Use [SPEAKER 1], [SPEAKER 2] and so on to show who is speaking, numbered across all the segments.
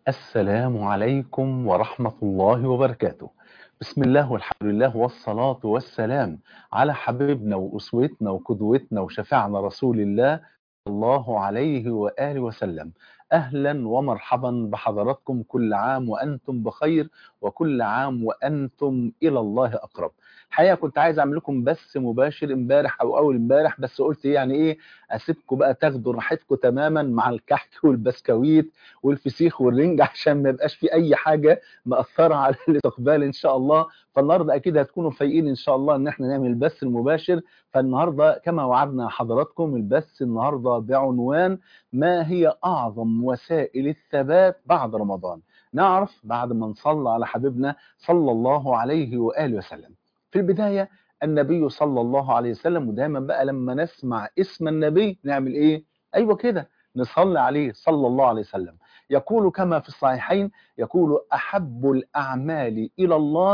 [SPEAKER 1] السلام عليكم ورحمة الله وبركاته بسم الله والحمد لله والصلاة والسلام على حبيبنا وأسوتنا وقدوتنا وشفاعنا رسول الله صلى الله عليه وآله وسلم أهلا ومرحبا بحضراتكم كل عام وأنتم بخير وكل عام وأنتم إلى الله أقرب الحقيقة كنت عايز أعمل لكم بث مباشر امبارح أو أول امبارح بس قلت يعني إيه أسيبكم بقى تاخدوا راحتكم تماما مع الكحك والبسكويت والفسيخ والرنج عشان ما يبقاش في أي حاجة مأثرة على الاستقبال إن شاء الله فالنهارده أكيد هتكونوا فايقين إن شاء الله إن إحنا نعمل البث المباشر فالنهارده كما وعدنا حضراتكم البث النهارده بعنوان ما هي أعظم وسائل الثبات بعد رمضان نعرف بعد ما نصلى على حبيبنا صلى الله عليه وآله وسلم في البداية النبي صلى الله عليه وسلم ودايما بقى لما نسمع اسم النبي نعمل ايه ايوه كده نصلي عليه صلى الله عليه وسلم يقول كما في الصحيحين يقول احب الاعمال الى الله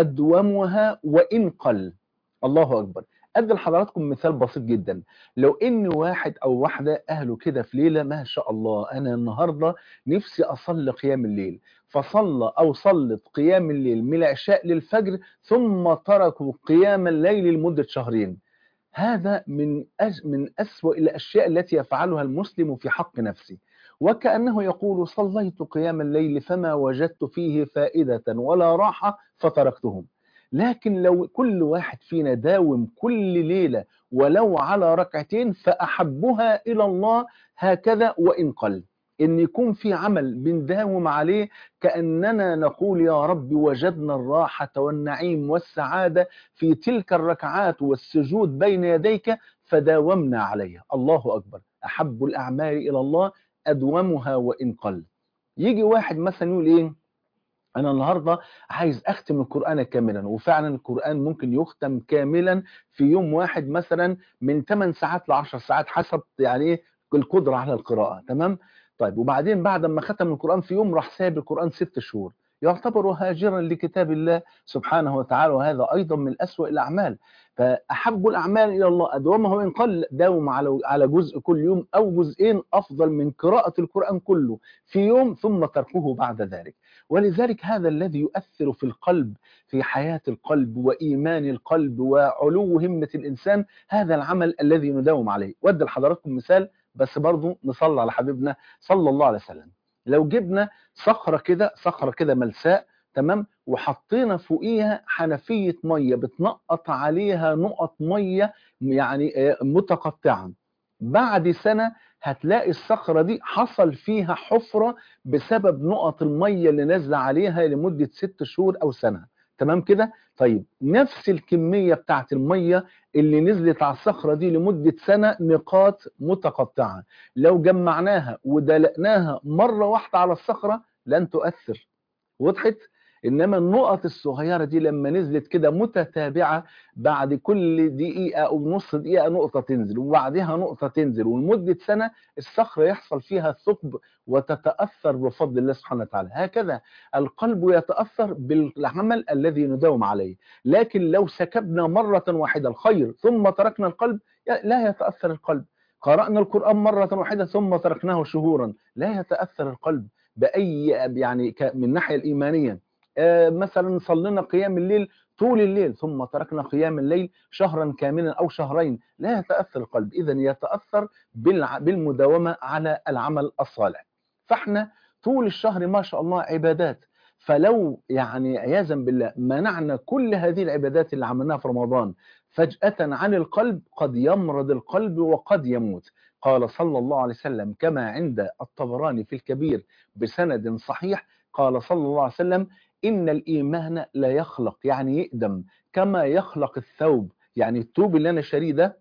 [SPEAKER 1] ادومها وان قل الله اكبر ادي لحضراتكم مثال بسيط جدا لو ان واحد او واحده اهله كده في ليله ما شاء الله انا النهارده نفسي اصلي قيام الليل فصلى او صلت قيام الليل من العشاء للفجر ثم تركوا قيام الليل لمده شهرين هذا من أج من اسوأ الاشياء التي يفعلها المسلم في حق نفسه وكانه يقول صليت قيام الليل فما وجدت فيه فائده ولا راحه فتركتهم لكن لو كل واحد فينا داوم كل ليلة ولو على ركعتين فأحبها إلى الله هكذا وإن قل إن يكون في عمل بنداوم عليه كأننا نقول يا رب وجدنا الراحة والنعيم والسعادة في تلك الركعات والسجود بين يديك فداومنا عليها الله أكبر أحب الأعمال إلى الله أدومها وإن قل يجي واحد مثلا يقول إيه انا النهارده عايز اختم القران كاملا وفعلا القران ممكن يختم كاملا في يوم واحد مثلا من 8 ساعات ل 10 ساعات حسب يعني ايه القدره على القراءه تمام طيب وبعدين بعد ما ختم القران في يوم راح ساب القران ست شهور يعتبر هاجرا لكتاب الله سبحانه وتعالى وهذا ايضا من اسوا الاعمال فاحب الاعمال الى الله ادومه وان قل داوم على على جزء كل يوم او جزئين افضل من قراءه القران كله في يوم ثم تركه بعد ذلك ولذلك هذا الذي يؤثر في القلب في حياه القلب وايمان القلب وعلو همه الانسان هذا العمل الذي نداوم عليه ودي لحضراتكم مثال بس برضه نصلي على حبيبنا صلى الله عليه وسلم لو جبنا صخره كده صخره كده ملساء تمام وحطينا فوقيها حنفيه ميه بتنقط عليها نقط ميه يعني متقطعه بعد سنه هتلاقي الصخره دي حصل فيها حفره بسبب نقط الميه اللي نازله عليها لمده ست شهور او سنه تمام كده طيب نفس الكميه بتاعت الميه اللي نزلت على الصخره دي لمده سنه نقاط متقطعه لو جمعناها ودلقناها مره واحده على الصخره لن تؤثر وضحت انما النقط الصغيره دي لما نزلت كده متتابعه بعد كل دقيقه او نص دقيقه نقطه تنزل وبعدها نقطه تنزل ولمده سنه الصخره يحصل فيها ثقب وتتاثر بفضل الله سبحانه وتعالى هكذا القلب يتاثر بالعمل الذي نداوم عليه لكن لو سكبنا مره واحده الخير ثم تركنا القلب لا يتاثر القلب قرانا القران مره واحده ثم تركناه شهورا لا يتاثر القلب باي يعني من الناحيه الايمانيه مثلا صلينا قيام الليل طول الليل ثم تركنا قيام الليل شهرا كاملا او شهرين لا يتاثر القلب اذا يتاثر بالمداومه على العمل الصالح فاحنا طول الشهر ما شاء الله عبادات فلو يعني عياذا بالله منعنا كل هذه العبادات اللي عملناها في رمضان فجأة عن القلب قد يمرض القلب وقد يموت قال صلى الله عليه وسلم كما عند الطبراني في الكبير بسند صحيح قال صلى الله عليه وسلم إن الإيمان لا يخلق يعني يقدم كما يخلق الثوب يعني الثوب اللي أنا شاريه ده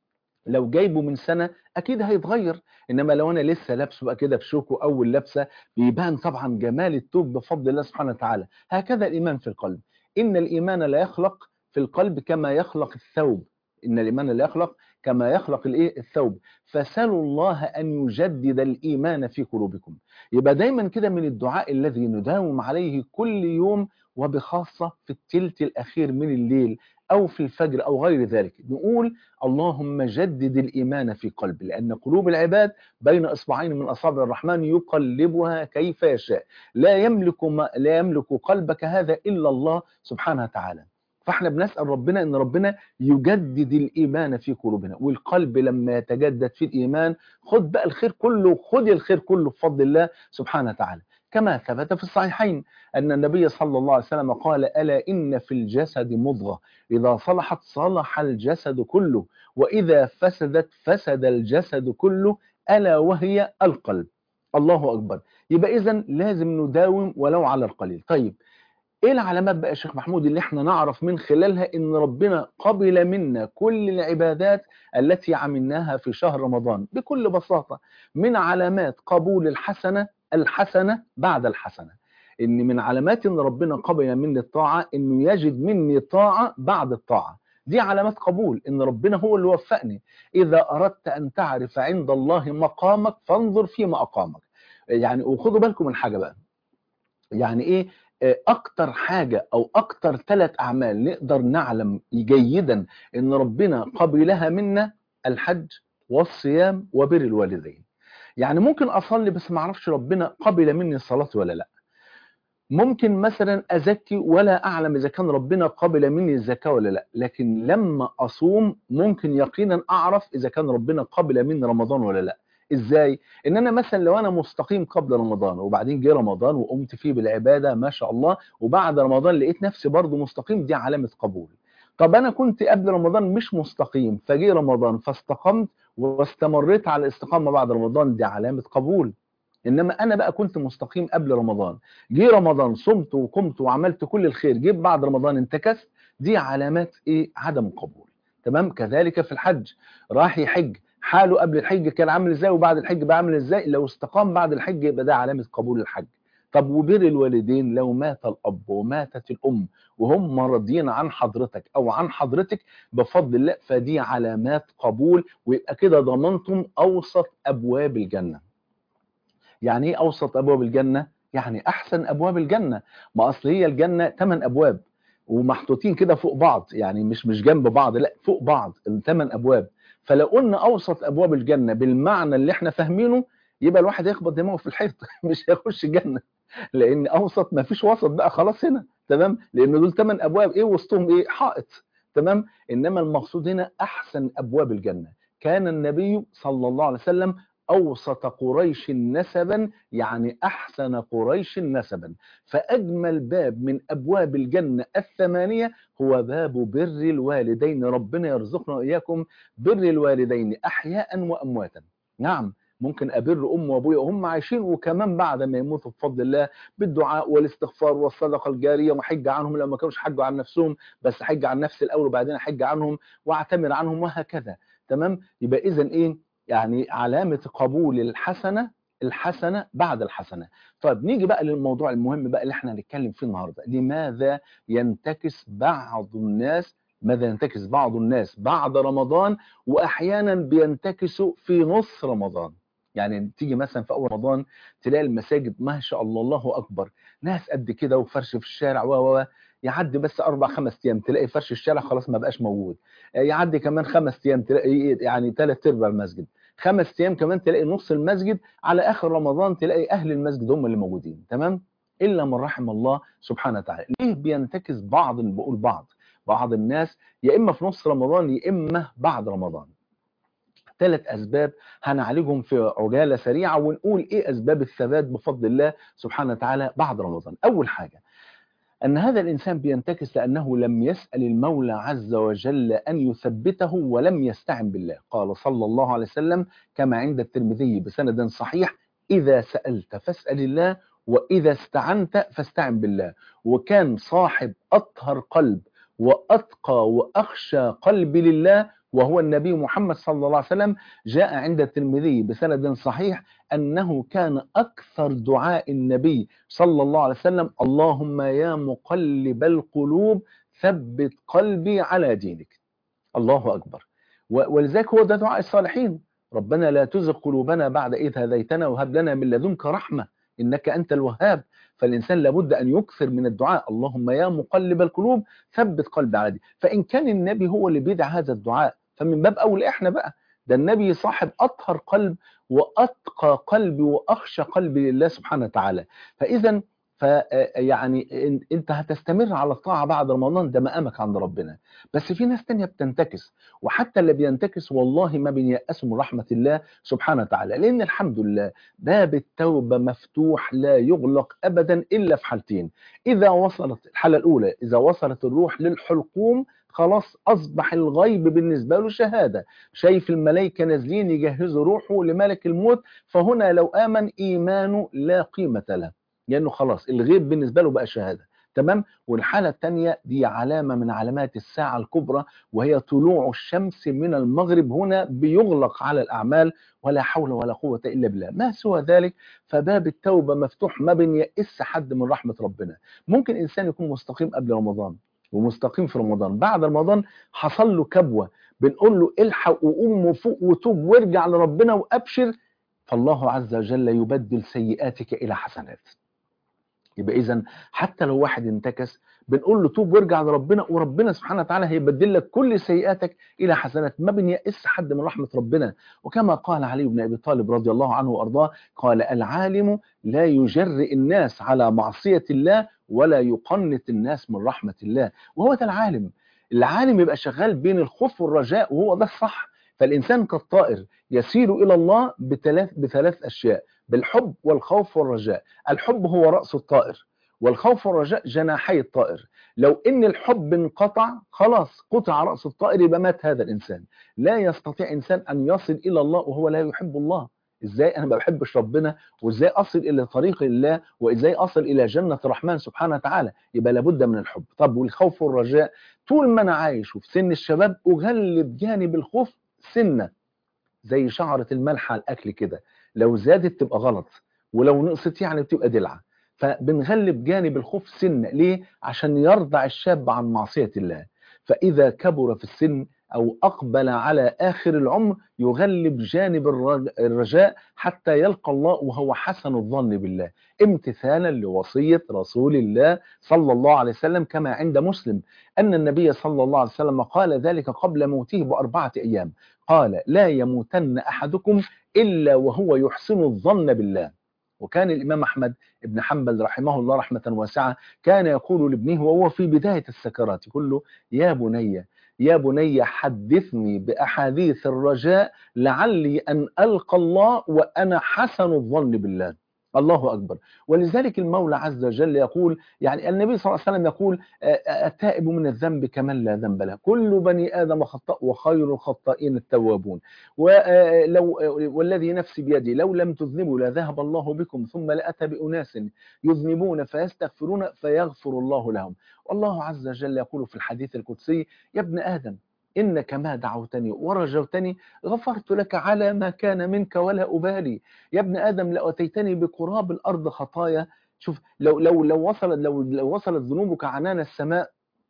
[SPEAKER 1] لو جايبه من سنة أكيد هيتغير إنما لو أنا لسه لابسه بقى كده بشوكه أول لابسة بيبان طبعا جمال الثوب بفضل الله سبحانه وتعالى هكذا الإيمان في القلب إن الإيمان لا يخلق في القلب كما يخلق الثوب إن الإيمان لا يخلق كما يخلق الايه الثوب فسلوا الله ان يجدد الايمان في قلوبكم يبقى دايما كده من الدعاء الذي نداوم عليه كل يوم وبخاصة في التلت الأخير من الليل أو في الفجر أو غير ذلك نقول اللهم جدد الإيمان في قلبي لأن قلوب العباد بين إصبعين من أصابع الرحمن يقلبها كيف يشاء لا يملك ما لا يملك قلبك هذا إلا الله سبحانه وتعالى فاحنا بنسأل ربنا ان ربنا يجدد الايمان في قلوبنا والقلب لما يتجدد في الايمان خد بقى الخير كله خد الخير كله بفضل الله سبحانه وتعالى كما ثبت في الصحيحين أن النبي صلى الله عليه وسلم قال ألا إن في الجسد مضغة إذا صلحت صلح الجسد كله وإذا فسدت فسد الجسد كله ألا وهي القلب الله أكبر يبقى إذا لازم نداوم ولو على القليل طيب ايه العلامات بقى يا شيخ محمود اللي احنا نعرف من خلالها ان ربنا قبل منا كل العبادات التي عملناها في شهر رمضان بكل بساطة من علامات قبول الحسنة الحسنة بعد الحسنة ان من علامات ان ربنا قبل مني الطاعة انه يجد مني طاعة بعد الطاعة دي علامات قبول ان ربنا هو اللي وفقني اذا اردت ان تعرف عند الله مقامك فانظر فيما اقامك يعني وخدوا بالكم من حاجة بقى يعني ايه اكتر حاجة او اكتر ثلاث اعمال نقدر نعلم جيدا ان ربنا قبلها منا الحج والصيام وبر الوالدين يعني ممكن اصلي بس ما اعرفش ربنا قبل مني الصلاة ولا لا ممكن مثلا ازكي ولا اعلم اذا كان ربنا قبل مني الزكاة ولا لا لكن لما اصوم ممكن يقينا اعرف اذا كان ربنا قبل مني رمضان ولا لا ازاي ان انا مثلا لو انا مستقيم قبل رمضان وبعدين جه رمضان وقمت فيه بالعباده ما شاء الله وبعد رمضان لقيت نفسي برضه مستقيم دي علامه قبول طب انا كنت قبل رمضان مش مستقيم فجه رمضان فاستقمت واستمريت على الاستقامه بعد رمضان دي علامه قبول انما انا بقى كنت مستقيم قبل رمضان جه رمضان صمت وقمت وعملت كل الخير جه بعد رمضان انتكست دي علامات ايه عدم قبول تمام كذلك في الحج راح يحج حاله قبل الحج كان عامل ازاي وبعد الحج بقى عامل ازاي لو استقام بعد الحج يبقى ده علامه قبول الحج طب وبر الوالدين لو مات الاب وماتت الام وهم راضيين عن حضرتك او عن حضرتك بفضل الله فدي علامات قبول ويبقى كده ضمنتم اوسط ابواب الجنه يعني ايه اوسط ابواب الجنه يعني احسن ابواب الجنه ما اصل هي الجنه 8 ابواب ومحطوطين كده فوق بعض يعني مش مش جنب بعض لا فوق بعض الثمان ابواب فلو قلنا اوسط ابواب الجنه بالمعنى اللي احنا فاهمينه يبقى الواحد يخبط دماغه في الحيط مش هيخش الجنه لان اوسط ما فيش وسط بقى خلاص هنا تمام لان دول ثمان ابواب ايه وسطهم ايه حائط تمام انما المقصود هنا احسن ابواب الجنه كان النبي صلى الله عليه وسلم أوسط قريش نسبا يعني أحسن قريش نسبا فأجمل باب من أبواب الجنة الثمانية هو باب بر الوالدين ربنا يرزقنا وإياكم بر الوالدين أحياء وأمواتا نعم ممكن أبر أم وأبويا وهم عايشين وكمان بعد ما يموتوا بفضل الله بالدعاء والاستغفار والصدقة الجارية وحج عنهم لو ما كانوش حجوا عن نفسهم بس حج عن نفسي الأول وبعدين أحج عنهم واعتمر عنهم وهكذا تمام يبقى إذا إيه يعني علامة قبول الحسنة الحسنة بعد الحسنة طيب نيجي بقى للموضوع المهم بقى اللي احنا هنتكلم فيه النهاردة لماذا ينتكس بعض الناس ماذا ينتكس بعض الناس بعد رمضان وأحيانا بينتكسوا في نص رمضان يعني تيجي مثلا في أول رمضان تلاقي المساجد ما شاء الله الله أكبر ناس قد كده وفرش في الشارع و و يعدي بس اربع خمس ايام تلاقي فرش الشارع خلاص ما بقاش موجود يعدي كمان خمس ايام تلاقي يعني ثلاث ارباع المسجد خمس ايام كمان تلاقي نص المسجد على اخر رمضان تلاقي اهل المسجد هم اللي موجودين تمام الا من رحم الله سبحانه وتعالى ليه بينتكس بعض بقول بعض بعض الناس يا اما في نص رمضان يا اما بعد رمضان ثلاث أسباب هنعالجهم في عجالة سريعة ونقول إيه أسباب الثبات بفضل الله سبحانه وتعالى بعد رمضان أول حاجة أن هذا الإنسان بينتكس لأنه لم يسأل المولى عز وجل أن يثبته ولم يستعن بالله قال صلى الله عليه وسلم كما عند الترمذي بسند صحيح إذا سألت فاسأل الله وإذا استعنت فاستعن بالله وكان صاحب أطهر قلب وأتقى وأخشى قلب لله وهو النبي محمد صلى الله عليه وسلم جاء عند الترمذي بسند صحيح أنه كان أكثر دعاء النبي صلى الله عليه وسلم اللهم يا مقلب القلوب ثبت قلبي على دينك الله أكبر ولذلك هو ده دعاء الصالحين ربنا لا تزغ قلوبنا بعد إذ هديتنا وهب لنا من لدنك رحمة إنك أنت الوهاب فالإنسان لابد أن يكثر من الدعاء اللهم يا مقلب القلوب ثبت قلبي على دي فإن كان النبي هو اللي بيدعى هذا الدعاء فمن باب أولى إحنا بقى ده النبي صاحب أطهر قلب وأتقى قلب وأخشى قلب لله سبحانه وتعالى فإذا فيعني انت هتستمر على الطاعه بعد رمضان ده مقامك عند ربنا بس في ناس تانية بتنتكس وحتى اللي بينتكس والله ما بييأسوا من رحمه الله سبحانه وتعالى لان الحمد لله باب التوبه مفتوح لا يغلق ابدا الا في حالتين اذا وصلت الحاله الاولى اذا وصلت الروح للحلقوم خلاص اصبح الغيب بالنسبه له شهاده شايف الملائكه نازلين يجهزوا روحه لملك الموت فهنا لو امن ايمانه لا قيمه له لانه خلاص الغيب بالنسبه له بقى شهاده تمام والحاله الثانيه دي علامه من علامات الساعه الكبرى وهي طلوع الشمس من المغرب هنا بيغلق على الاعمال ولا حول ولا قوه الا بالله ما سوى ذلك فباب التوبه مفتوح ما بنيأس حد من رحمه ربنا ممكن انسان يكون مستقيم قبل رمضان ومستقيم في رمضان بعد رمضان حصل له كبوه بنقول له الحق وقوم وفوق وتوب وارجع لربنا وابشر فالله عز وجل يبدل سيئاتك الى حسنات يبقى اذا حتى لو واحد انتكس بنقول له توب وارجع لربنا وربنا سبحانه وتعالى هيبدل لك كل سيئاتك الى حسنات ما بنيأس حد من رحمه ربنا وكما قال علي بن ابي طالب رضي الله عنه وارضاه قال العالم لا يجرئ الناس على معصيه الله ولا يقنط الناس من رحمه الله وهو ده العالم العالم يبقى شغال بين الخوف والرجاء وهو ده الصح فالانسان كالطائر يسير الى الله بثلاث بثلاث اشياء بالحب والخوف والرجاء الحب هو رأس الطائر والخوف والرجاء جناحي الطائر لو ان الحب انقطع خلاص قطع رأس الطائر يبقى مات هذا الإنسان لا يستطيع إنسان أن يصل إلى الله وهو لا يحب الله ازاي انا ما بحبش ربنا وازاي اصل الى طريق الله وازاي اصل الى جنه الرحمن سبحانه وتعالى يبقى لابد من الحب طب والخوف والرجاء طول ما انا عايش وفي سن الشباب اغلب جانب الخوف سنه زي شعره الملح على الاكل كده لو زادت تبقى غلط ولو نقصت يعني بتبقى دلعه فبنغلب جانب الخوف سنه ليه عشان يرضع الشاب عن معصيه الله فاذا كبر في السن أو أقبل على آخر العمر يغلب جانب الرجاء حتى يلقى الله وهو حسن الظن بالله امتثالا لوصية رسول الله صلى الله عليه وسلم كما عند مسلم أن النبي صلى الله عليه وسلم قال ذلك قبل موته بأربعة أيام قال لا يموتن أحدكم إلا وهو يحسن الظن بالله وكان الإمام أحمد بن حنبل رحمه الله رحمة واسعة كان يقول لابنه وهو في بداية السكرات يقول له يا بني يا بني حدثني بأحاديث الرجاء لعلي أن ألقى الله وأنا حسن الظن بالله الله أكبر ولذلك المولى عز وجل يقول يعني النبي صلى الله عليه وسلم يقول التائب من الذنب كمن لا ذنب له كل بني آدم خطأ وخير الخطائين التوابون ولو والذي نفسي بيدي لو لم تذنبوا لذهب الله بكم ثم لأتى بأناس يذنبون فيستغفرون فيغفر الله لهم والله عز وجل يقول في الحديث القدسي يا ابن آدم إنك ما دعوتني ورجوتني غفرت لك على ما كان منك ولا أبالي يا ابن آدم لأتيتني بقراب الأرض خطايا شوف لو لو لو وصلت لو, لو وصلت ذنوبك عنان السماء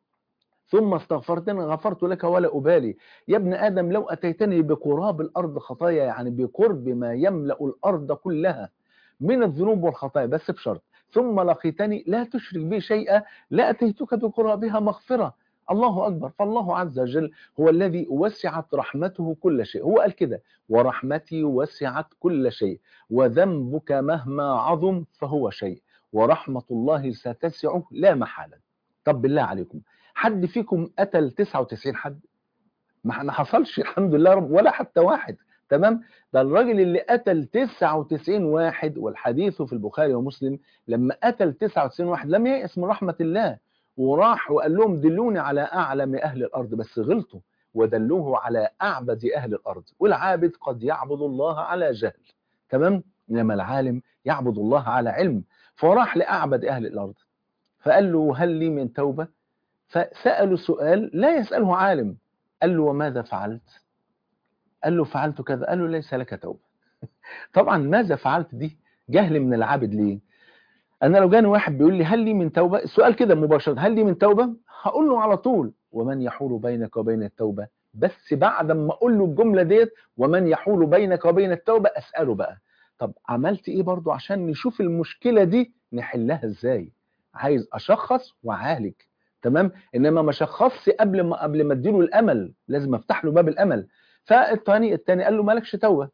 [SPEAKER 1] ثم استغفرتني غفرت لك ولا أبالي يا ابن آدم لو أتيتني بقراب الأرض خطايا يعني بقرب ما يملأ الأرض كلها من الذنوب والخطايا بس بشرط ثم لقيتني لا تشرك بي شيئا لأتيتك بقرابها مغفرة الله أكبر فالله عز وجل هو الذي وسعت رحمته كل شيء هو قال كده ورحمتي وسعت كل شيء وذنبك مهما عظم فهو شيء ورحمة الله ستسعه لا محالة طب بالله عليكم حد فيكم قتل 99 حد ما حصلش الحمد لله رب ولا حتى واحد تمام ده الراجل اللي قتل 99 واحد والحديث في البخاري ومسلم لما قتل 99 واحد لم ييأس من رحمة الله وراح وقال لهم دلوني على أعلم أهل الأرض بس غلطوا ودلوه على أعبد أهل الأرض والعابد قد يعبد الله على جهل تمام إنما العالم يعبد الله على علم فراح لأعبد أهل الأرض فقال له هل لي من توبة فسأله سؤال لا يسأله عالم قال له وماذا فعلت قال له فعلت كذا قال له ليس لك توبة طبعا ماذا فعلت دي جهل من العابد ليه انا لو جاني واحد بيقول لي هل لي من توبه السؤال كده مباشره هل لي من توبه هقول له على طول ومن يحول بينك وبين التوبه بس بعد ما اقول له الجمله ديت ومن يحول بينك وبين التوبه اساله بقى طب عملت ايه برضو عشان نشوف المشكله دي نحلها ازاي عايز اشخص واعالج تمام انما ما شخصش قبل ما قبل ما اديله الامل لازم افتح له باب الامل فالتاني التاني قال له مالكش توبه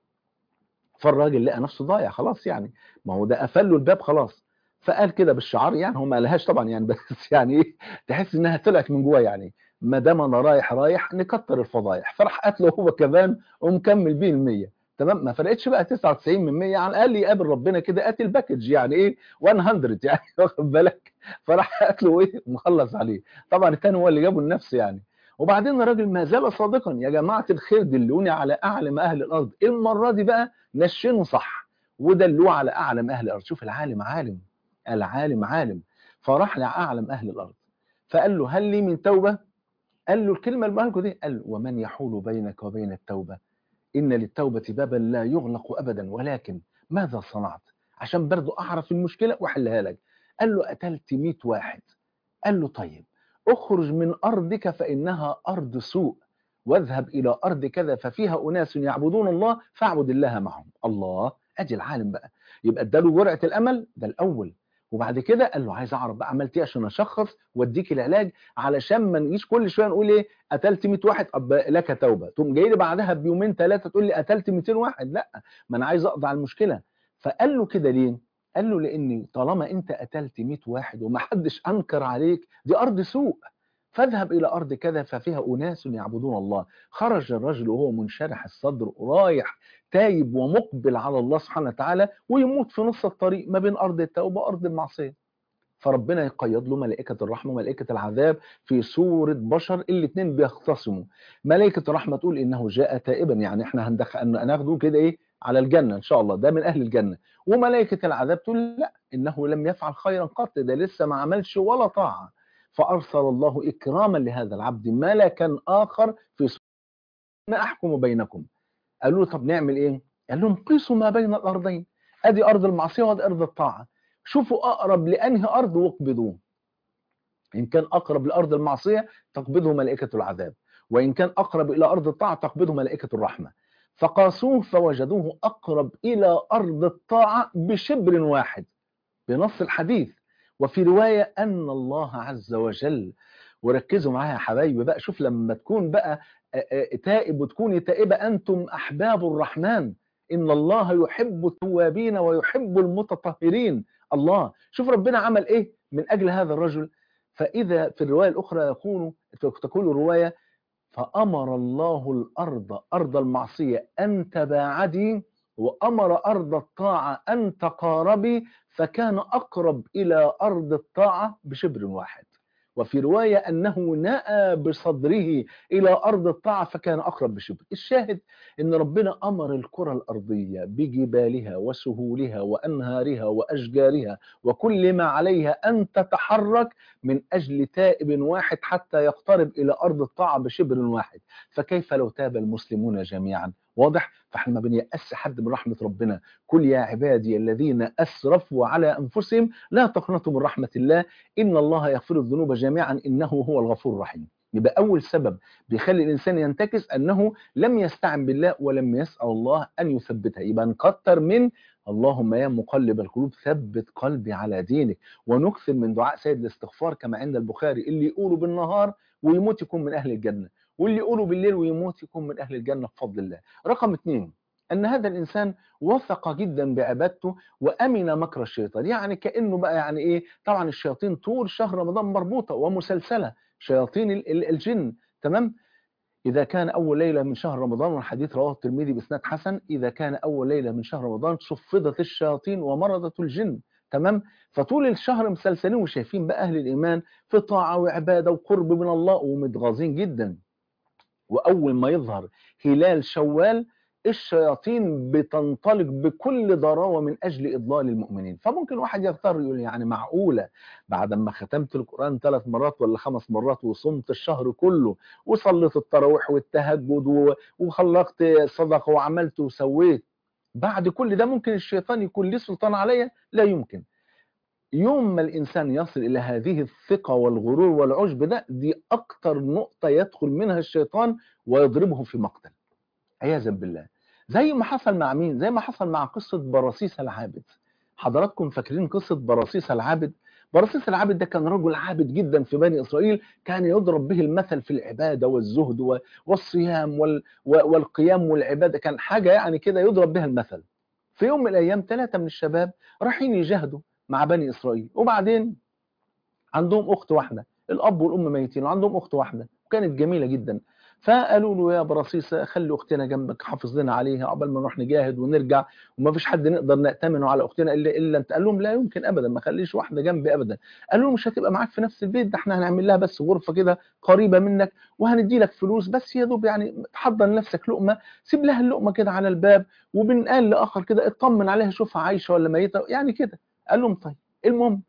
[SPEAKER 1] فالراجل لقى نفسه ضايع خلاص يعني ما هو ده قفل له الباب خلاص فقال كده بالشعار يعني هو ما قالهاش طبعا يعني بس يعني ايه تحس انها طلعت من جواه يعني ما دام انا رايح رايح نكتر الفضايح فراح قتله هو كمان ومكمل بيه ال100 تمام ما فرقتش بقى 99 من 100 على الاقل يقابل ربنا كده قاتل باكج يعني ايه 100 يعني واخد بالك فراح قتله ايه مخلص عليه طبعا الثاني هو اللي جابه لنفسه يعني وبعدين الراجل ما زال صادقا يا جماعه الخير دلوني على اعلم اهل الارض المره دي بقى نشنه صح ودلوه على اعلم اهل الارض شوف العالم عالم العالم عالم فراح لاعلم اهل الارض فقال له هل لي من توبه قال له الكلمه اللي بقولها دي قال له ومن يحول بينك وبين التوبه ان للتوبه بابا لا يغلق ابدا ولكن ماذا صنعت عشان برضه اعرف المشكله واحلها لك قال له قتلت 100 واحد قال له طيب اخرج من ارضك فانها ارض سوء واذهب الى ارض كذا ففيها اناس يعبدون الله فاعبد الله معهم الله ادي العالم بقى يبقى اداله جرعه الامل ده الاول وبعد كده قال له عايز اعرف بقى عملت ايه عشان اشخص واديك العلاج علشان ما نجيش كل شويه نقول ايه قتلت 100 واحد طب لك توبه تقوم جاي لي بعدها بيومين ثلاثه تقول لي قتلت 200 واحد لا ما انا عايز اقضي على المشكله فقال له كده ليه قال له لان طالما انت قتلت 100 واحد وما حدش انكر عليك دي ارض سوء فاذهب الى ارض كذا ففيها اناس يعبدون الله خرج الرجل وهو منشرح الصدر رايح تايب ومقبل على الله سبحانه وتعالى ويموت في نص الطريق ما بين ارض التوبه وارض المعصيه فربنا يقيض له ملائكة الرحمة وملائكة العذاب في صورة بشر الاثنين بيختصموا ملائكة الرحمة تقول إنه جاء تائبا يعني احنا هندخل هناخده كده إيه على الجنة إن شاء الله ده من أهل الجنة وملائكة العذاب تقول لا إنه لم يفعل خيرا قط ده لسه ما عملش ولا طاعة فأرسل الله إكراما لهذا العبد ملكا آخر في صورة ما أحكم بينكم قالوا له طب نعمل إيه قال لهم قيسوا ما بين الأرضين أدي أرض المعصية وأدي أرض الطاعة شوفوا أقرب لأنهي أرض واقبضوه إن كان أقرب لأرض المعصية تقبضه ملائكة العذاب وإن كان أقرب إلى أرض الطاعة تقبضه ملائكة الرحمة فقاسوه فوجدوه أقرب إلى أرض الطاعة بشبر واحد بنص الحديث وفي رواية أن الله عز وجل وركزوا معايا يا حبايبي بقى شوف لما تكون بقى تائب وتكوني تائبة أنتم أحباب الرحمن إن الله يحب التوابين ويحب المتطهرين الله شوف ربنا عمل إيه من أجل هذا الرجل فإذا في الرواية الأخرى يقول تقول الرواية فأمر الله الأرض أرض المعصية أن تباعدي وأمر أرض الطاعة أن تقاربي فكان أقرب إلى أرض الطاعة بشبر واحد وفي رواية أنه نأى بصدره إلى أرض الطاعة فكان أقرب بشبر الشاهد أن ربنا أمر الكرة الأرضية بجبالها وسهولها وأنهارها وأشجارها وكل ما عليها أن تتحرك من أجل تائب واحد حتى يقترب إلى أرض الطاعة بشبر واحد فكيف لو تاب المسلمون جميعا واضح فاحنا ما بنيأس حد من رحمة ربنا كل يا عبادي الذين أسرفوا على أنفسهم لا تقنطوا من رحمة الله إن الله يغفر الذنوب جميعا إنه هو الغفور الرحيم يبقى أول سبب بيخلي الإنسان ينتكس أنه لم يستعن بالله ولم يسأل الله أن يثبتها يبقى نكتر من اللهم يا مقلب القلوب ثبت قلبي على دينك ونكثر من دعاء سيد الاستغفار كما عند البخاري اللي يقوله بالنهار ويموت يكون من أهل الجنة واللي يقوله بالليل ويموت يكون من أهل الجنة بفضل الله رقم اثنين أن هذا الإنسان وثق جدا بعبادته وأمن مكر الشيطان يعني كأنه بقى يعني إيه طبعا الشياطين طول شهر رمضان مربوطة ومسلسلة شياطين الجن تمام إذا كان أول ليلة من شهر رمضان والحديث رواه الترمذي بإسناد حسن إذا كان أول ليلة من شهر رمضان صفدت الشياطين ومرضت الجن تمام فطول الشهر مسلسلين وشايفين بقى أهل الإيمان في طاعة وعبادة وقرب من الله ومتغاظين جدا وأول ما يظهر هلال شوال الشياطين بتنطلق بكل ضراوة من أجل إضلال المؤمنين فممكن واحد يغتر يقول يعني معقولة بعد ما ختمت القرآن ثلاث مرات ولا خمس مرات وصمت الشهر كله وصليت التراويح والتهجد وخلقت صدقة وعملت وسويت بعد كل ده ممكن الشيطان يكون ليه سلطان عليا لا يمكن يوم ما الإنسان يصل إلى هذه الثقة والغرور والعجب ده دي أكتر نقطة يدخل منها الشيطان ويضربه في مقتل عياذا بالله زي ما حصل مع مين زي ما حصل مع قصة براسيس العابد حضراتكم فاكرين قصة براسيس العابد براسيس العابد ده كان رجل عابد جدا في بني إسرائيل كان يضرب به المثل في العبادة والزهد والصيام والقيام والعبادة كان حاجة يعني كده يضرب بها المثل في يوم من الأيام ثلاثة من الشباب رايحين يجاهدوا مع بني إسرائيل وبعدين عندهم أخت واحدة الأب والأم ميتين وعندهم أخت واحدة وكانت جميلة جدا فقالوا له يا برصيصة خلي أختنا جنبك حافظ لنا عليها عقبال ما نروح نجاهد ونرجع وما فيش حد نقدر نأتمنه على أختنا إلا إلا أنت قال لهم لا يمكن أبدا ما خليش واحدة جنبي أبدا قالوا له مش هتبقى معاك في نفس البيت ده احنا هنعمل لها بس غرفة كده قريبة منك وهندي لك فلوس بس يا دوب يعني تحضر لنفسك لقمة سيب لها اللقمة كده على الباب وبنقال لآخر كده اطمن عليها شوفها عايشة ولا ميتة يعني كده قال لهم طيب المهم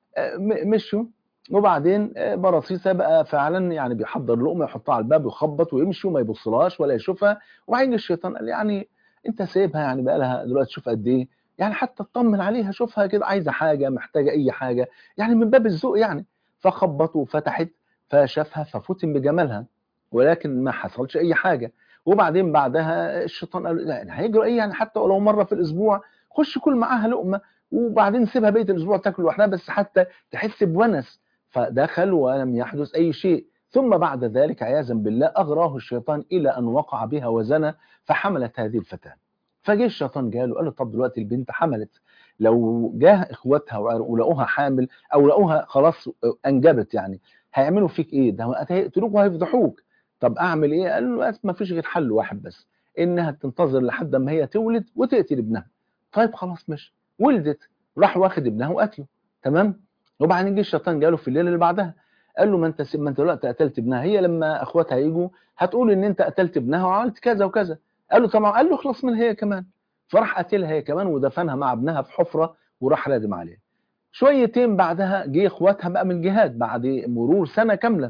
[SPEAKER 1] مشوا وبعدين برصيصة بقى فعلا يعني بيحضر لقمة يحطها على الباب ويخبط ويمشي وما يبصلهاش ولا يشوفها وبعدين الشيطان قال يعني انت سايبها يعني بقى لها دلوقتي شوف قد ايه يعني حتى اطمن عليها شوفها كده عايزه حاجه محتاجه اي حاجه يعني من باب الذوق يعني فخبط وفتحت فشافها ففتن بجمالها ولكن ما حصلش اي حاجه وبعدين بعدها الشيطان قال لا هيجروا ايه يعني حتى ولو مره في الاسبوع خش كل معاها لقمه وبعدين سيبها بقيه الاسبوع تاكل لوحدها بس حتى تحس بونس فدخل ولم يحدث أي شيء ثم بعد ذلك عياذا بالله أغراه الشيطان إلى أن وقع بها وزنى فحملت هذه الفتاة فجاء الشيطان جاله قال له طب دلوقتي البنت حملت لو جاه إخواتها ولقوها حامل أو لقوها خلاص أنجبت يعني هيعملوا فيك إيه ده هيقتلوك وهيفضحوك طب أعمل إيه قال له ما فيش غير حل واحد بس إنها تنتظر لحد ما هي تولد وتقتل ابنها طيب خلاص مش ولدت راح واخد ابنها وقتله تمام وبعدين جه الشيطان جاله في الليله اللي بعدها قال له ما انت ما انت دلوقتي قتلت ابنها هي لما اخواتها يجوا هتقول ان انت قتلت ابنها وعملت كذا وكذا قال له طبعا قال له خلاص من هي كمان فراح قتلها هي كمان ودفنها مع ابنها في حفره وراح رادم عليها شويتين بعدها جه اخواتها بقى من الجهاد بعد مرور سنه كامله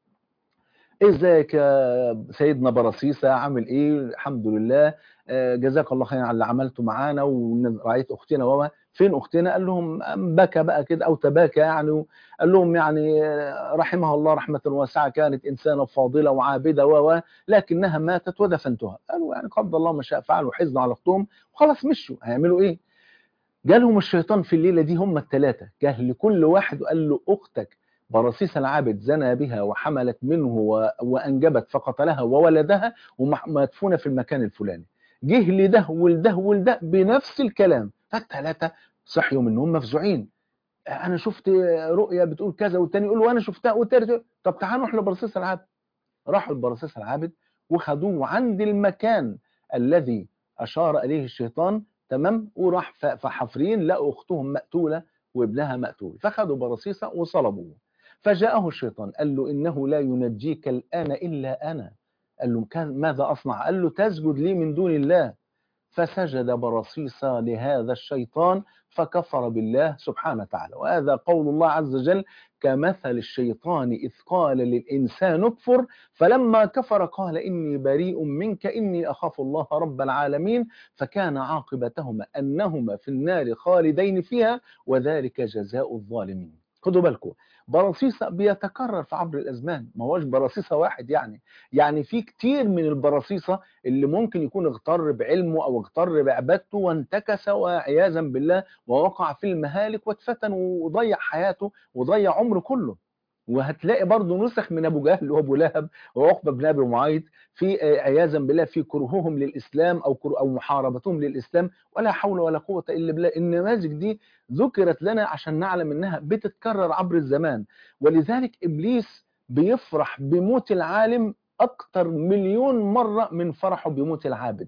[SPEAKER 1] ازيك يا سيدنا برصيصه عامل ايه الحمد لله جزاك الله خير على اللي عملته معانا ورعايه اختنا وما فين اختنا قال لهم بكى بقى كده او تباكى يعني قال لهم يعني رحمها الله رحمه واسعه كانت انسانه فاضله وعابده و لكنها ماتت ودفنتها قالوا يعني قدر الله ما شاء فعل وحزنوا على اختهم وخلاص مشوا هيعملوا ايه جالهم الشيطان في الليله دي هم الثلاثه جه لكل واحد وقال له اختك برصيص العابد زنى بها وحملت منه وانجبت فقتلها وولدها ومدفونه في المكان الفلاني جه لده ولده ولده بنفس الكلام فالثلاثه صحيوا منهم مفزوعين انا شفت رؤيا بتقول كذا والتاني يقول وانا شفتها والتالت طب تعالوا نروح لبرصيص العابد راحوا لبرصيص العابد وخدوه عند المكان الذي اشار اليه الشيطان تمام وراح فحفرين لقوا اختهم مقتوله وابنها مقتول فخدوا برصيصه وصلبوه فجاءه الشيطان قال له انه لا ينجيك الان الا انا قال له ماذا اصنع قال له تسجد لي من دون الله فسجد برصيصة لهذا الشيطان فكفر بالله سبحانه وتعالى وهذا قول الله عز وجل كمثل الشيطان إذ قال للإنسان اكفر فلما كفر قال إني بريء منك إني أخاف الله رب العالمين فكان عاقبتهما أنهما في النار خالدين فيها وذلك جزاء الظالمين خدوا بالكم برصيصة بيتكرر في عبر الأزمان ما هوش برصيصة واحد يعني يعني في كتير من البرصيصة اللي ممكن يكون اغتر بعلمه أو اغتر بعبادته وانتكس وعياذا بالله ووقع في المهالك واتفتن وضيع حياته وضيع عمره كله وهتلاقي برضه نسخ من ابو جهل وابو لهب وعقبه بن ابي معيط في عياذا بالله في كرههم للاسلام او او محاربتهم للاسلام ولا حول ولا قوه الا بالله النماذج دي ذكرت لنا عشان نعلم انها بتتكرر عبر الزمان ولذلك ابليس بيفرح بموت العالم اكتر مليون مره من فرحه بموت العابد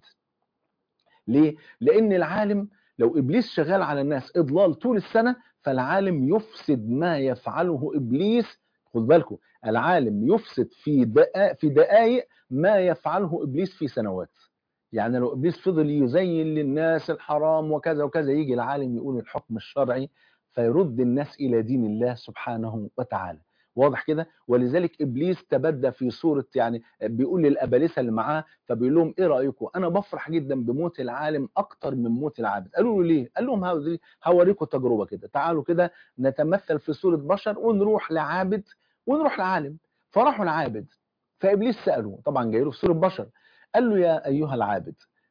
[SPEAKER 1] ليه لان العالم لو ابليس شغال على الناس اضلال طول السنه فالعالم يفسد ما يفعله ابليس خد بالكم العالم يفسد في دقائق في دقائق ما يفعله ابليس في سنوات يعني لو ابليس فضل يزين للناس الحرام وكذا وكذا يجي العالم يقول الحكم الشرعي فيرد الناس الى دين الله سبحانه وتعالى واضح كده ولذلك ابليس تبدى في صوره يعني بيقول للابالسه اللي معاه فبيقول لهم ايه رايكم انا بفرح جدا بموت العالم اكتر من موت العابد قالوا له ليه قال لهم هوريكم تجربه كده تعالوا كده نتمثل في صوره بشر ونروح لعابد ونروح لعالم فراحوا لعابد فابليس ساله طبعا جاي له في صوره بشر قال له يا ايها العابد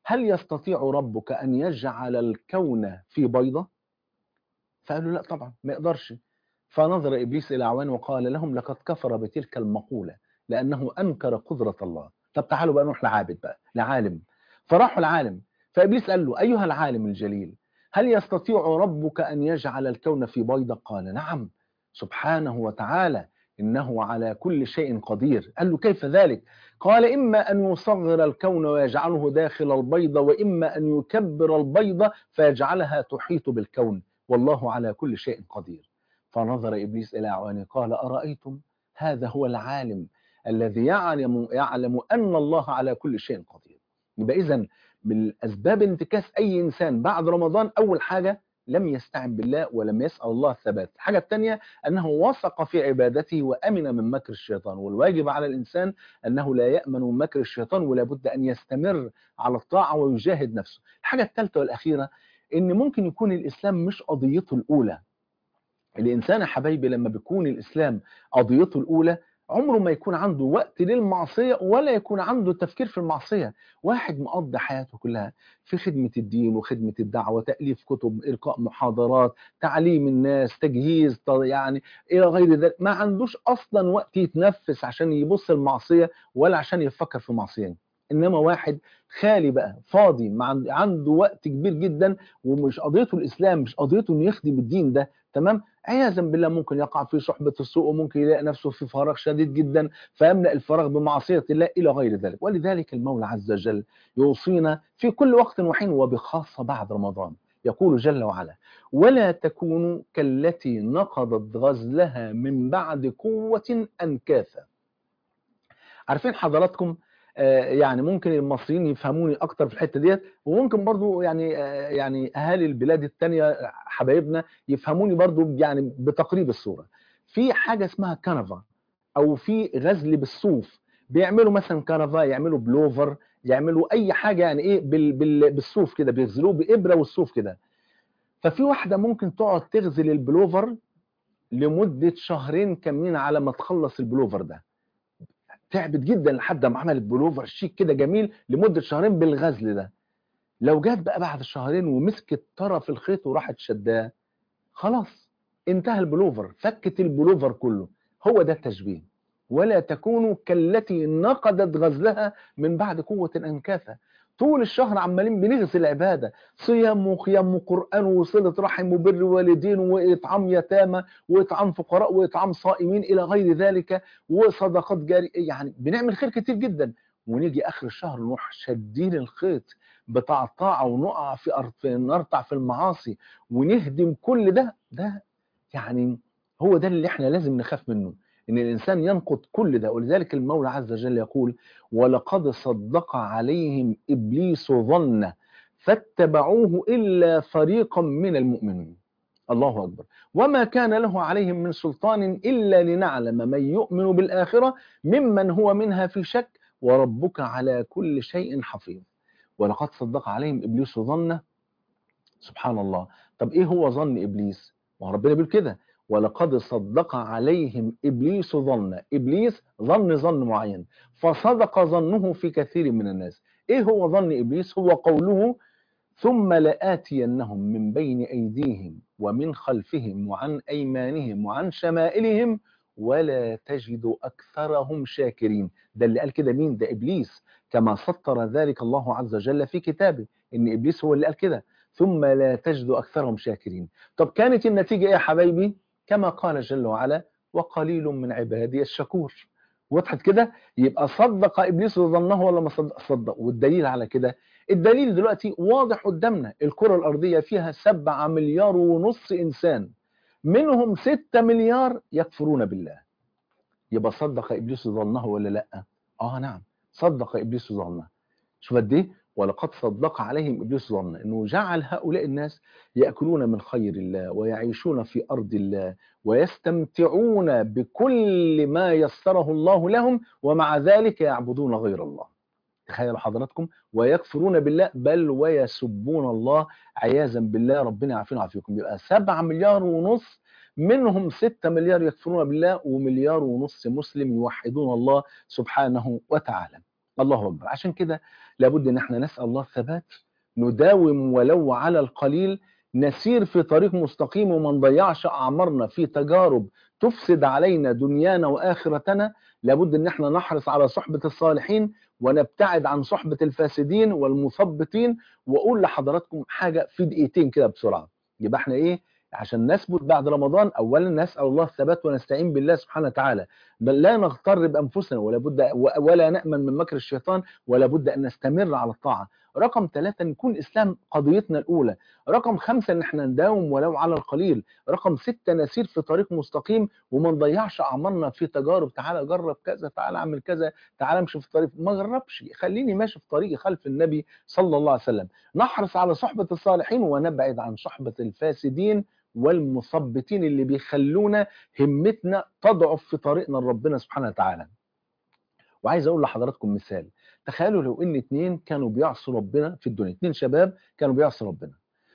[SPEAKER 1] هل يستطيع ربك أن يجعل الكون في بيضة فقالوا لا طبعا ما يقدرش فنظر إبليس إلى أعوانه وقال لهم لقد كفر بتلك المقولة لأنه أنكر قدرة الله طب تعالوا بقى نروح لعابد بقى لعالم فراحوا العالم فإبليس قال له أيها العالم الجليل هل يستطيع ربك أن يجعل الكون في بيضة قال نعم سبحانه وتعالى إنه على كل شيء قدير قال له كيف ذلك قال إما أن يصغر الكون ويجعله داخل البيضة وإما أن يكبر البيضة فيجعلها تحيط بالكون والله على كل شيء قدير فنظر إبليس إلى أعوانه قال أرأيتم هذا هو العالم الذي يعلم, يعلم أن الله على كل شيء قدير يبقى إذن من أسباب انتكاس أي إنسان بعد رمضان أول حاجة لم يستعن بالله ولم يسأل الله الثبات الحاجة الثانية أنه وثق في عبادته وأمن من مكر الشيطان والواجب على الإنسان أنه لا يأمن من مكر الشيطان ولا بد أن يستمر على الطاعة ويجاهد نفسه الحاجة الثالثة والأخيرة أن ممكن يكون الإسلام مش قضيته الأولى الإنسان يا حبايبي لما بيكون الإسلام قضيته الأولى عمره ما يكون عنده وقت للمعصية ولا يكون عنده تفكير في المعصية واحد مقضي حياته كلها في خدمة الدين وخدمة الدعوة تأليف كتب إلقاء محاضرات تعليم الناس تجهيز يعني إلى غير ذلك ما عندوش أصلا وقت يتنفس عشان يبص المعصية ولا عشان يفكر في معصية انما واحد خالي بقى فاضي مع عنده وقت كبير جدا ومش قضيته الاسلام مش قضيته انه يخدم الدين ده تمام عياذا بالله ممكن يقع في صحبة السوء وممكن يلاقي نفسه في فراغ شديد جدا فيملأ الفراغ بمعصية الله إلى غير ذلك ولذلك المولى عز وجل يوصينا في كل وقت وحين وبخاصة بعد رمضان يقول جل وعلا ولا تكونوا كالتي نقضت غزلها من بعد قوة أنكاثا عارفين حضراتكم يعني ممكن المصريين يفهموني اكتر في الحته ديت وممكن برضو يعني يعني اهالي البلاد الثانيه حبايبنا يفهموني برضو يعني بتقريب الصوره في حاجه اسمها كنفا او في غزل بالصوف بيعملوا مثلا كنفا يعملوا بلوفر يعملوا اي حاجه يعني ايه بال بال بالصوف كده بيغزلوه بابره والصوف كده ففي واحده ممكن تقعد تغزل البلوفر لمده شهرين كاملين على ما تخلص البلوفر ده تعبت جدا لحد ما عملت بلوفر شيك كده جميل لمده شهرين بالغزل ده لو جت بقى بعد الشهرين ومسكت طرف الخيط وراحت شداه خلاص انتهى البلوفر فكت البلوفر كله هو ده التشبيه ولا تكونوا كالتي نقضت غزلها من بعد قوة أنكاثا طول الشهر عمالين بنغسل عبادة صيام وقيام وقرآن وصلة رحم وبر والدين وإطعام يتامى وإطعام فقراء وإطعام صائمين إلى غير ذلك وصدقات جارية يعني بنعمل خير كتير جدا ونيجي آخر الشهر نروح شادين الخيط بتاع الطاعة ونقع في أرض نرتع في المعاصي ونهدم كل ده ده يعني هو ده اللي احنا لازم نخاف منه ان الانسان ينقض كل ده ولذلك المولى عز وجل يقول ولقد صدق عليهم ابليس ظن فاتبعوه الا فريقا من المؤمنين الله اكبر وما كان له عليهم من سلطان الا لنعلم من يؤمن بالاخره ممن هو منها في شك وربك على كل شيء حفيظ ولقد صدق عليهم ابليس ظن سبحان الله طب ايه هو ظن ابليس وربنا بيقول كده ولقد صدق عليهم إبليس ظن إبليس ظن ظن معين فصدق ظنه في كثير من الناس إيه هو ظن إبليس هو قوله ثم لآتينهم من بين أيديهم ومن خلفهم وعن أيمانهم وعن شمائلهم ولا تجد أكثرهم شاكرين ده اللي قال كده مين ده إبليس كما سطر ذلك الله عز وجل في كتابه إن إبليس هو اللي قال كده ثم لا تجد أكثرهم شاكرين طب كانت النتيجة إيه يا حبايبي كما قال جل وعلا وقليل من عبادي الشكور وضحت كده يبقى صدق ابليس ظنه ولا ما صدق صدق والدليل على كده الدليل دلوقتي واضح قدامنا الكره الارضيه فيها 7 مليار ونص انسان منهم 6 مليار يكفرون بالله يبقى صدق ابليس ظنه ولا لا اه نعم صدق ابليس ظنه شوف قد ايه ولقد صدق عليهم ابليس ظن انه جعل هؤلاء الناس ياكلون من خير الله ويعيشون في ارض الله ويستمتعون بكل ما يسره الله لهم ومع ذلك يعبدون غير الله تخيلوا حضراتكم ويكفرون بالله بل ويسبون الله عياذا بالله ربنا يعافينا ويعافيكم يبقى 7 مليار ونص منهم 6 مليار يكفرون بالله ومليار ونص مسلم يوحدون الله سبحانه وتعالى الله أكبر عشان كده لابد ان احنا نسأل الله الثبات نداوم ولو على القليل نسير في طريق مستقيم وما نضيعش أعمارنا في تجارب تفسد علينا دنيانا وآخرتنا لابد ان احنا نحرص على صحبة الصالحين ونبتعد عن صحبة الفاسدين والمثبطين واقول لحضراتكم حاجة في دقيقتين كده بسرعة يبقى احنا ايه عشان نثبت بعد رمضان اولا نسال الله الثبات ونستعين بالله سبحانه وتعالى بل لا نغتر بانفسنا ولا بد ولا نامن من مكر الشيطان ولا بد ان نستمر على الطاعه رقم ثلاثة نكون الإسلام قضيتنا الأولى رقم خمسة إن احنا نداوم ولو على القليل رقم ستة نسير في طريق مستقيم وما نضيعش أعمارنا في تجارب تعالى جرب كذا تعالى اعمل كذا تعالى امشي في الطريق ما جربش خليني ماشي في طريقي خلف النبي صلى الله عليه وسلم نحرص على صحبة الصالحين ونبعد عن صحبة الفاسدين والمثبتين اللي بيخلونا همتنا تضعف في طريقنا لربنا سبحانه وتعالى وعايز اقول لحضراتكم مثال تخيلوا لو ان اتنين كانوا بيعصوا ربنا في الدنيا اتنين شباب كانوا بيعصوا ربنا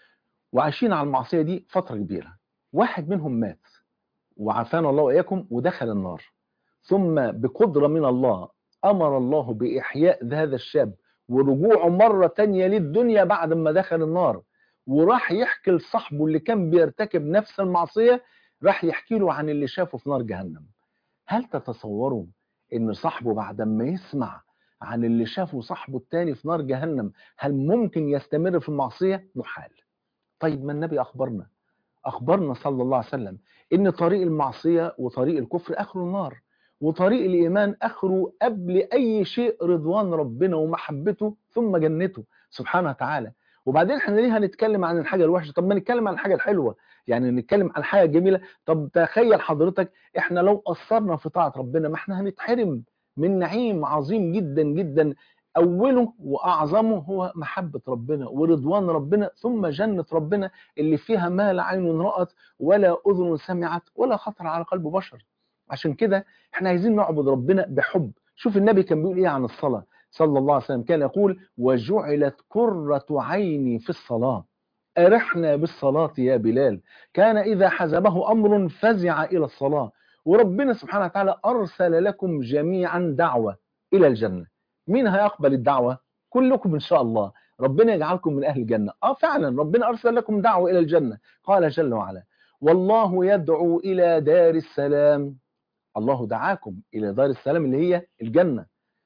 [SPEAKER 1] وعايشين على المعصيه دي فتره كبيره واحد منهم مات وعافانا الله واياكم ودخل النار ثم بقدره من الله امر الله باحياء هذا الشاب ورجوعه مره تانية للدنيا بعد ما دخل النار وراح يحكي لصاحبه اللي كان بيرتكب نفس المعصيه راح يحكي له عن اللي شافه في نار جهنم هل تتصوروا ان صاحبه بعد ما يسمع عن اللي شافه صاحبه التاني في نار جهنم هل ممكن يستمر في المعصية؟ محال طيب ما النبي أخبرنا أخبرنا صلى الله عليه وسلم إن طريق المعصية وطريق الكفر آخره النار وطريق الإيمان آخره قبل أي شيء رضوان ربنا ومحبته ثم جنته سبحانه وتعالى وبعدين احنا ليه هنتكلم عن الحاجة الوحشة طب ما نتكلم عن الحاجة الحلوة يعني نتكلم عن الحاجة الجميلة طب تخيل حضرتك احنا لو قصرنا في طاعة ربنا ما احنا هنتحرم من نعيم عظيم جدا جدا أوله وأعظمه هو محبة ربنا ورضوان ربنا ثم جنة ربنا اللي فيها ما لا عين رأت ولا أذن سمعت ولا خطر على قلب بشر عشان كده احنا عايزين نعبد ربنا بحب شوف النبي كان بيقول ايه عن الصلاة صلى الله عليه وسلم كان يقول وجعلت قرة عيني في الصلاة أرحنا بالصلاة يا بلال كان إذا حزبه أمر فزع إلى الصلاة وربنا سبحانه وتعالى أرسل لكم جميعا دعوة إلى الجنة مين هيقبل الدعوة؟ كلكم إن شاء الله ربنا يجعلكم من أهل الجنة آه فعلا ربنا أرسل لكم دعوة إلى الجنة قال جل وعلا والله يدعو إلى دار السلام الله دعاكم إلى دار السلام اللي هي الجنة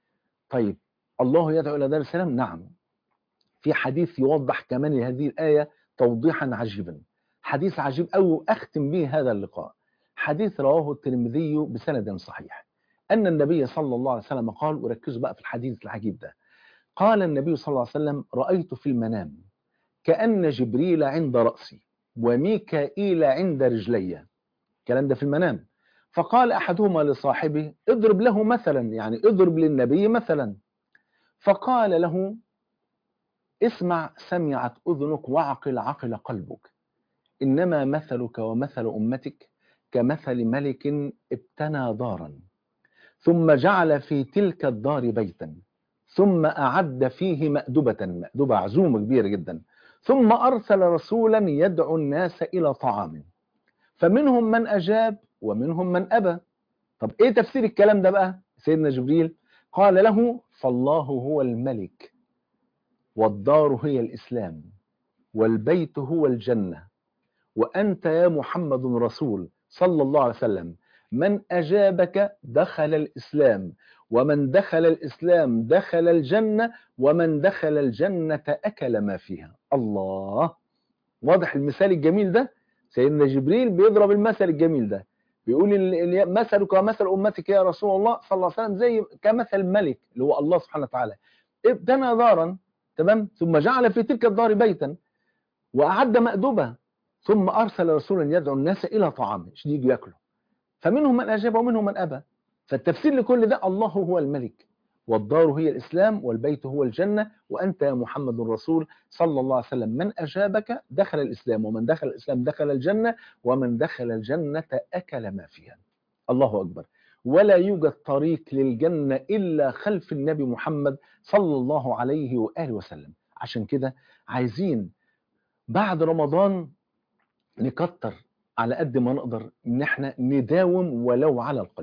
[SPEAKER 1] طيب الله يدعو إلى دار السلام نعم في حديث يوضح كمان هذه الآية توضيحا عجيبا حديث عجيب أو أختم به هذا اللقاء حديث رواه الترمذي بسند صحيح أن النبي صلى الله عليه وسلم قال وركزوا بقى في الحديث العجيب ده قال النبي صلى الله عليه وسلم رأيت في المنام كأن جبريل عند رأسي وميكائيل عند رجلي الكلام ده في المنام فقال أحدهما لصاحبه اضرب له مثلا يعني اضرب للنبي مثلا فقال له اسمع سمعت أذنك وعقل عقل قلبك إنما مثلك ومثل أمتك كمثل ملك ابتنى دارا ثم جعل في تلك الدار بيتا ثم أعد فيه مأدبة مأدبة عزومة كبيرة جدا ثم أرسل رسولا يدعو الناس إلى طعام فمنهم من أجاب ومنهم من أبى طب إيه تفسير الكلام ده بقى سيدنا جبريل قال له فالله هو الملك والدار هي الإسلام والبيت هو الجنة وأنت يا محمد رسول صلى الله عليه وسلم من أجابك دخل الإسلام ومن دخل الإسلام دخل الجنة ومن دخل الجنة أكل ما فيها الله واضح المثال الجميل ده سيدنا جبريل بيضرب المثل الجميل ده بيقول إن مثلك ومثل أمتك يا رسول الله صلى الله عليه وسلم زي كمثل الملك اللي هو الله سبحانه وتعالى ابتنى دارا تمام ثم جعل في تلك الدار بيتا وأعد مأدبة ثم أرسل رسولا يدعو الناس إلى طعامه عشان يجوا ياكلوا فمنهم من أجاب ومنهم من أبى فالتفسير لكل ده الله هو الملك والدار هي الإسلام والبيت هو الجنة وأنت يا محمد الرسول صلى الله عليه وسلم من أجابك دخل الإسلام ومن دخل الإسلام دخل الجنة ومن دخل الجنة أكل ما فيها الله أكبر ولا يوجد طريق للجنة إلا خلف النبي محمد صلى الله عليه وآله وسلم عشان كده عايزين بعد رمضان نكتر على قد ما نقدر ان احنا نداوم ولو على القليل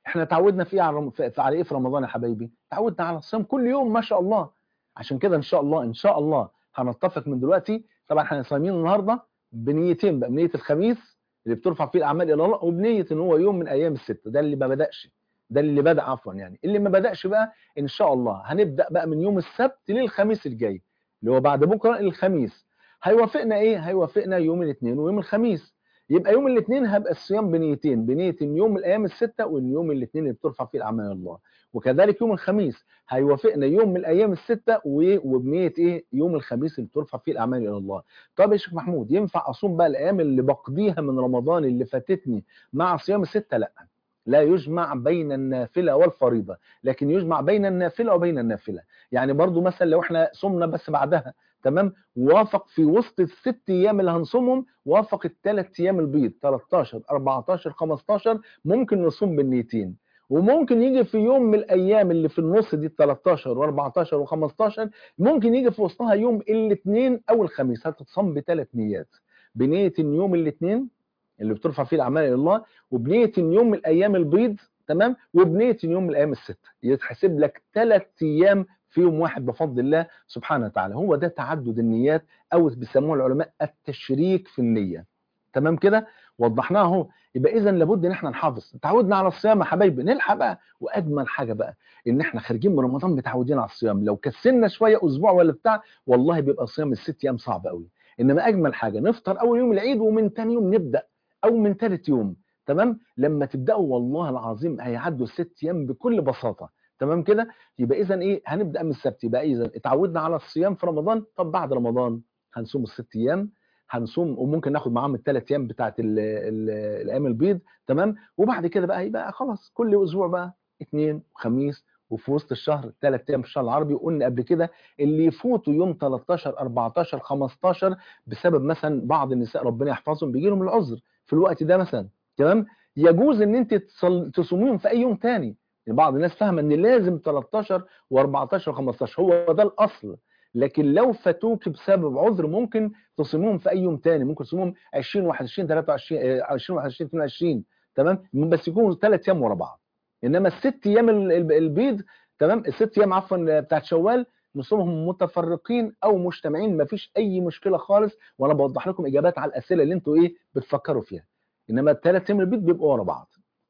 [SPEAKER 1] احنا تعودنا في على في على ايه في رمضان يا حبايبي تعودنا على الصيام كل يوم ما شاء الله عشان كده ان شاء الله ان شاء الله هنتفق من دلوقتي طبعا احنا صايمين النهارده بنيتين بقى بنيه الخميس اللي بترفع فيه الاعمال الى الله وبنيه ان هو يوم من ايام السته ده اللي ما بداش ده اللي بدا عفوا يعني اللي ما بداش بقى ان شاء الله هنبدا بقى من يوم السبت للخميس الجاي اللي هو بعد بكره الخميس هيوافقنا ايه هيوافقنا يوم الاثنين ويوم الخميس يبقى يوم الاثنين هيبقى الصيام بنيتين بنيه يوم الايام السته واليوم الاثنين اللي بترفع فيه الاعمال الله وكذلك يوم الخميس هيوافقنا يوم من الايام السته وبنيه ايه يوم الخميس اللي بترفع فيه الاعمال الى الله طب يا شيخ محمود ينفع اصوم بقى الايام اللي بقضيها من رمضان اللي فاتتني مع صيام السته لا لا يجمع بين النافله والفريضه لكن يجمع بين النافله وبين النافله يعني برضو مثلا لو احنا صمنا بس بعدها تمام وافق في وسط الست ايام اللي هنصومهم وافق الثلاث ايام البيض 13 14 15 ممكن نصوم بالنيتين وممكن يجي في يوم من الايام اللي في النص دي 13 و14 و15 ممكن يجي في وسطها يوم الاثنين او الخميس هتتصام بثلاث نيات بنيه يوم الاثنين اللي بترفع فيه الاعمال الى الله وبنيه يوم من الايام البيض تمام وبنيه يوم من الايام السته يتحسب لك ثلاث ايام في يوم واحد بفضل الله سبحانه وتعالى هو ده تعدد النيات او بيسموه العلماء التشريك في النيه تمام كده وضحناها اهو يبقى اذا لابد ان احنا نحافظ تعودنا على الصيام يا حبايبي نلحق بقى واجمل حاجه بقى ان احنا خارجين من رمضان متعودين على الصيام لو كسلنا شويه اسبوع ولا بتاع والله بيبقى صيام الست ايام صعب قوي انما اجمل حاجه نفطر اول يوم العيد ومن ثاني يوم نبدا او من ثالث يوم تمام لما تبداوا والله العظيم هيعدوا الست ايام بكل بساطه تمام كده يبقى اذا ايه هنبدا من السبت يبقى اذا اتعودنا على الصيام في رمضان طب بعد رمضان هنصوم الست ايام هنصوم وممكن ناخد معاهم الثلاث ايام بتاعت الايام البيض تمام وبعد كده بقى يبقى خلاص كل اسبوع بقى اثنين وخميس وفي وسط الشهر ثلاث ايام في الشهر العربي وقلنا قبل كده اللي يفوتوا يوم 13 14 15 بسبب مثلا بعض النساء ربنا يحفظهم بيجي لهم العذر في الوقت ده مثلا تمام يجوز ان انت تصوميهم في اي يوم ثاني يعني بعض الناس فاهمه ان لازم 13 و14 و15 هو ده الاصل لكن لو فاتوك بسبب عذر ممكن تصوموهم في اي يوم تاني ممكن تصوموهم 20 21 23 20 21 22 تمام بس يكونوا ثلاث ايام ورا بعض انما الست ايام البيض تمام الست ايام عفوا بتاعت شوال نصومهم متفرقين او مجتمعين مفيش اي مشكله خالص وانا بوضح لكم اجابات على الاسئله اللي انتوا ايه بتفكروا فيها انما الثلاث ايام البيض بيبقوا ورا بعض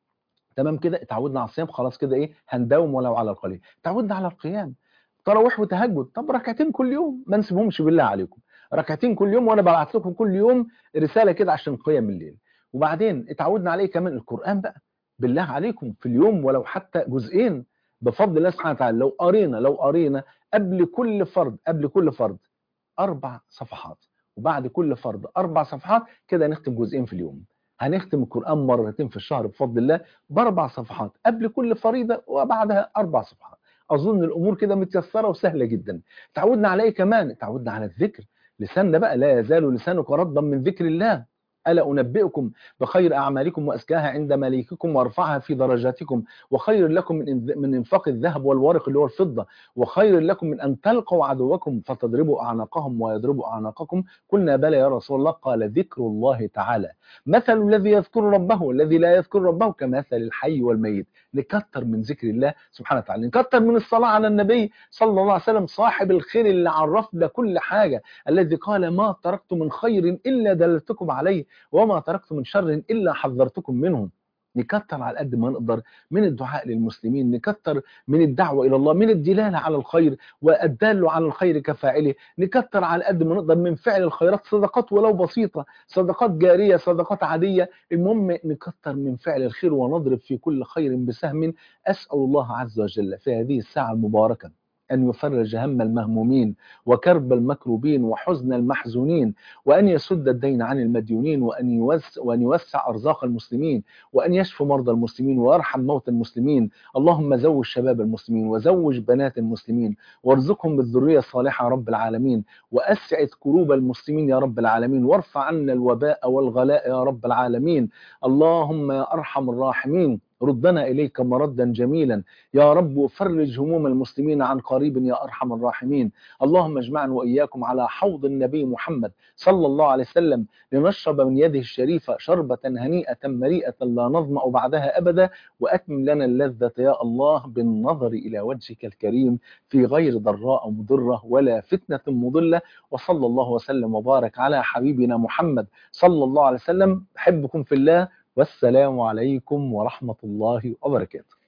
[SPEAKER 1] تمام كده اتعودنا على الصيام خلاص كده ايه هنداوم ولو على القليل اتعودنا على القيام تراويح وتهجد طب ركعتين كل يوم ما نسيبهمش بالله عليكم ركعتين كل يوم وانا ببعت لكم كل يوم رساله كده عشان قيام الليل وبعدين اتعودنا عليه كمان القران بقى بالله عليكم في اليوم ولو حتى جزئين بفضل الله سبحانه وتعالى لو قرينا لو قرينا قبل كل فرض قبل كل فرض اربع صفحات وبعد كل فرض اربع صفحات كده نختم جزئين في اليوم هنختم القرآن مرتين في الشهر بفضل الله بأربع صفحات قبل كل فريضة وبعدها أربع صفحات أظن الأمور كده متيسرة وسهلة جدا تعودنا على إيه كمان تعودنا على الذكر لساننا بقى لا يزال لسانك رطبا من ذكر الله ألا أنبئكم بخير أعمالكم وأزكاها عند مليككم وأرفعها في درجاتكم وخير لكم من من إنفاق الذهب والورق اللي هو الفضة وخير لكم من أن تلقوا عدوكم فتضربوا أعناقهم ويضربوا أعناقكم قلنا بلى يا رسول الله قال ذكر الله تعالى مثل الذي يذكر ربه والذي لا يذكر ربه كمثل الحي والميت نكتر من ذكر الله سبحانه وتعالى نكتر من الصلاة على النبي صلى الله عليه وسلم صاحب الخير اللي عرفنا كل حاجة الذي قال ما تركت من خير إلا دلتكم عليه وما تركت من شر إلا حذرتكم منه نكتر على قد ما نقدر من الدعاء للمسلمين نكتر من الدعوة إلى الله من الدلالة على الخير والدال على الخير كفاعله نكتر على قد ما نقدر من فعل الخيرات صدقات ولو بسيطة صدقات جارية صدقات عادية المهم نكتر من فعل الخير ونضرب في كل خير بسهم أسأل الله عز وجل في هذه الساعة المباركة أن يفرج هم المهمومين وكرب المكروبين وحزن المحزونين وأن يسد الدين عن المديونين وأن يوسع, وأن يوسع أرزاق المسلمين وأن يشفي مرضى المسلمين ويرحم موتى المسلمين اللهم زوج شباب المسلمين وزوج بنات المسلمين وارزقهم بالذرية الصالحة يا رب العالمين وأسعد كروب المسلمين يا رب العالمين وارفع عنا الوباء والغلاء يا رب العالمين اللهم يا أرحم الراحمين ردنا إليك مردا جميلا يا رب وفرج هموم المسلمين عن قريب يا أرحم الراحمين اللهم اجمعنا وإياكم على حوض النبي محمد صلى الله عليه وسلم لنشرب من يده الشريفة شربة هنيئة مريئة لا نظمأ بعدها أبدا وأتمم لنا اللذة يا الله بالنظر إلى وجهك الكريم في غير ضراء مضرة ولا فتنة مضلة وصلى الله وسلم وبارك على حبيبنا محمد صلى الله عليه وسلم أحبكم في الله والسلام عليكم ورحمة الله وبركاته